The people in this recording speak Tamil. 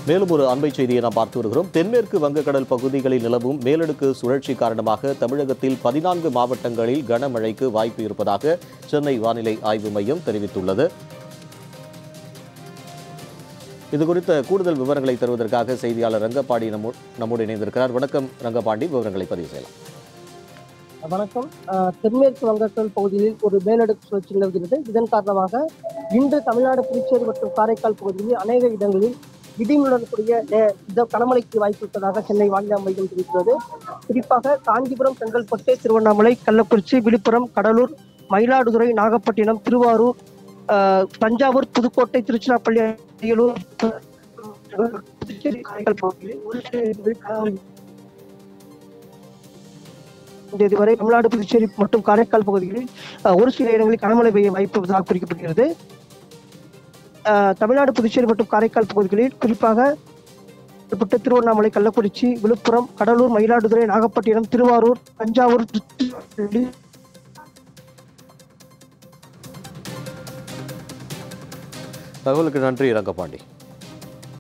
மேலும் ஒரு அண்மை செய்தியை நாம் பார்த்து வருகிறோம் தென்மேற்கு வங்கக்கடல் பகுதிகளில் நிலவும் மேலடுக்கு சுழற்சி காரணமாக தமிழகத்தில் பதினான்கு மாவட்டங்களில் கனமழைக்கு வாய்ப்பு இருப்பதாக சென்னை வானிலை ஆய்வு மையம் தெரிவித்துள்ளது இது குறித்த கூடுதல் விவரங்களை தருவதற்காக செய்தியாளர் ரங்கப்பாடி நம்மோ- நம்மோடு இணைந்திருக்கிறார் வணக்கம் ரங்கபாண்டி விவரங்களை பதிவு செய்யலாம் வணக்கம் அஹ், தென்மேற்கு வங்கக்கடல் பகுதியில் ஒரு மேலடுக்கு சுழற்சி நிலவுகிறது இதன் காரணமாக இன்று தமிழ்நாடு புதுச்சேரி மற்றும் காரைக்கால் பகுதியில் அநேக இடங்களில் இடிமுடன் கூடிய நே- இத கனமழைக்கு வாய்ப்பு இருப்பதாக சென்னை வானிலை மையம் தெரிவித்துள்ளது குறிப்பாக காஞ்சிபுரம் செங்கல்பட்டு திருவண்ணாமலை கள்ளக்குறிச்சி விழுப்புரம் கடலூர் மயிலாடுதுறை நாகப்பட்டினம் திருவாரூர் அஹ், தஞ்சாவூர் புதுக்கோட்டை திருச்சிராப்பள்ளி அரியலூர் புதுச்சேரி காரைக்கால் பகுதியில் ஒரு சில இடங்களில் கனமழை தேதி வரை தமிழ்நாடு புதுச்சேரி மற்றும் காரைக்கால் பகுதிகளில் அஹ், ஒரு சில இடங்களில் கனமழை பெய்ய வாய்ப்பு இருப்பதாக குறிப்பிடப்படுகிறது அஹ், தமிழ்நாடு புதுச்சேரி மற்றும் காரைக்கால் பகுதிகளில் குறிப்பாக குறிப்பிட்ட திருவண்ணாமலை கள்ளக்குறிச்சி விழுப்புரம் கடலூர் மயிலாடுதுறை நாகப்பட்டினம் திருவாரூர் தஞ்சாவூர் திருச்சிராப்பள்ளி, தகவலுக்கு நன்றி ரங்கபாண்டி